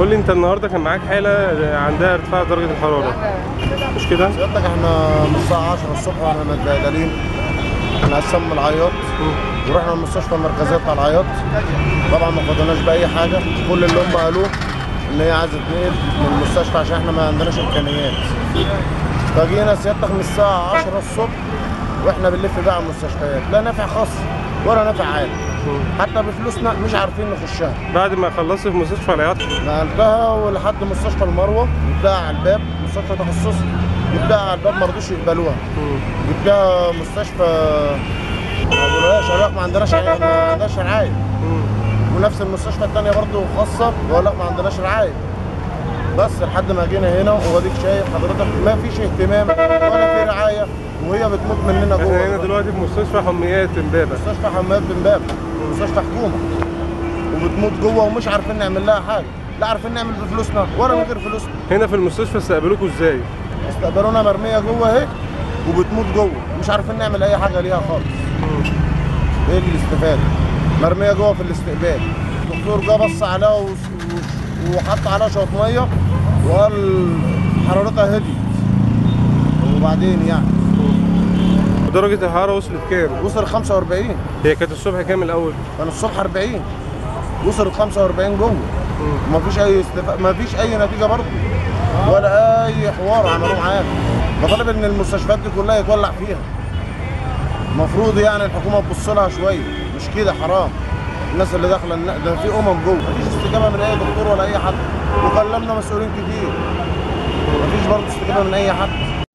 قول لي انت النهارده كان معاك حاله عندها ارتفاع درجه الحراره مش كده؟ سيادتك احنا من الساعة 10 الصبح واحنا متبهدلين احنا قسم العياط ورحنا المستشفى المركزية بتاع العياط طبعا ما فضلناش بأي حاجة كل اللي هم قالوه إن هي عايزة تنقل من المستشفى عشان احنا ما عندناش إمكانيات فجينا سيادتك من الساعة 10 الصبح واحنا بنلف بقى على المستشفيات لا نافع خاص ولا نافع عام حتى بفلوسنا مش عارفين نخشها بعد ما خلصت في مستشفى العياط نقلتها ولحد مستشفى المروه جبتها على الباب مستشفى تخصصي جبتها على الباب ما رضوش يقبلوها جبتها مستشفى ما بقولهاش قالوا لك ما عندناش عي- ما عندناش رعايه ونفس المستشفى الثانيه برضه خاصه بيقول لك ما عندناش رعايه بس لحد ما جينا هنا واديك شايف حضرتك ما فيش اهتمام ولا في رعايه وهي بتموت مننا احنا هنا جوه دلوقتي في مستشفى حميات امبابه مستشفى حماد بن باب مستشفى حكومه وبتموت جوه ومش عارفين نعمل لها حاجه لا عارفين نعمل بفلوسنا ولا من غير فلوسنا هنا في المستشفى استقبلوكوا ازاي؟ استقبلونا مرميه جوه اهي وبتموت جوه مش عارفين نعمل اي حاجه ليها خالص ايه الاستفاده مرميه جوه في الاستقبال الدكتور جه بص عليها وس- وس- وحط عليها شويه ميه وقال حرارتها هديت وبعدين يعني درجه الحراره وصلت كام؟ وصل 45 هي كانت الصبح كام الاول؟ كان الصبح 40 وصلت 45 جوه ومفيش اي استفاده مفيش اي نتيجه برضه ولا اي حوار عملوه معانا بطالب ان المستشفيات دي كلها يتولع فيها المفروض يعني الحكومه تبص لها شويه مش كده حرام الناس اللي داخله الن- ده في امم جوه مفيش استجابه من اي دكتور ولا اي حد وكلمنا مسؤولين كتير مفيش برضه استجابه من اي حد